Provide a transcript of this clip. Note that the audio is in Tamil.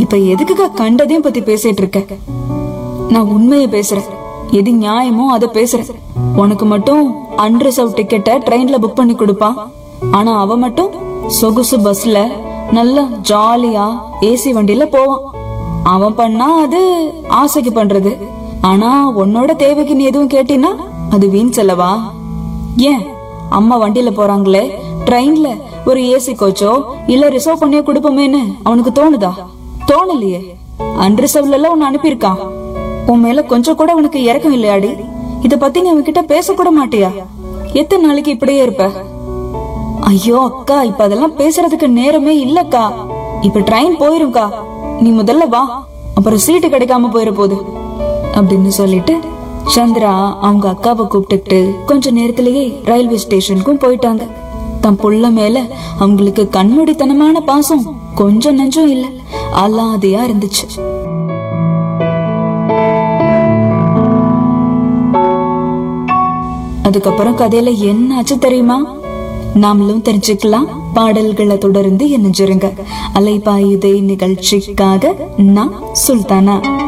இப்ப எதுக்குக்கா கண்டதையும் பத்தி பேசிட்டு இருக்க நான் உண்மையை பேசுறேன் எது நியாயமோ அதை பேசுறேன் உனக்கு மட்டும் அன்ரிசர்வ் டிக்கெட்டை ட்ரெயின்ல புக் பண்ணி கொடுப்பான் ஆனா அவ மட்டும் சொகுசு பஸ்ல நல்லா ஜாலியா ஏசி வண்டியில போவான் அவன் பண்ணா அது ஆசைக்கு பண்றது ஆனா உன்னோட தேவைக்கு நீ எதுவும் கேட்டினா அது வீண் செலவா ஏன் அம்மா வண்டியில போறாங்களே ட்ரெயின்ல ஒரு ஏசி கோச்சோ இல்ல ரிசர்வ் பண்ணியோ கொடுப்போமேன்னு அவனுக்கு தோணுதா தோணலையே அன்ரிசர்வ்ல எல்லாம் உன்னை அனுப்பியிருக்கான் உன் மேல கொஞ்சம் கூட உனக்கு இறக்கம் இல்லையாடி இத பத்தி நீ அவன்கிட்ட பேச கூட மாட்டியா எத்தனை நாளைக்கு இப்படியே இருப்ப ஐயோ அக்கா இப்ப அதெல்லாம் பேசுறதுக்கு நேரமே இல்லக்கா இப்ப ட்ரெயின் போயிரும்க்கா நீ முதல்ல வா அப்புறம் சீட்டு கிடைக்காம போயிட போகுது அப்படின்னு சொல்லிட்டு சந்திரா அவங்க அக்காவை கூப்பிட்டுக்கிட்டு கொஞ்ச நேரத்திலேயே ரயில்வே ஸ்டேஷனுக்கும் போயிட்டாங்க தன் புள்ள மேல அவங்களுக்கு கண்மூடித்தனமான பாசம் கொஞ்சம் நெஞ்சம் இல்ல அல்லாதையா இருந்துச்சு அதுக்கப்புறம் கதையில என்ன ஆச்சு தெரியுமா நாமளும் தெரிஞ்சுக்கலாம் பாடல்களை தொடர்ந்து இணைஞ்சிருங்க அலைபாயுதை நிகழ்ச்சிக்காக நான் சுல்தானா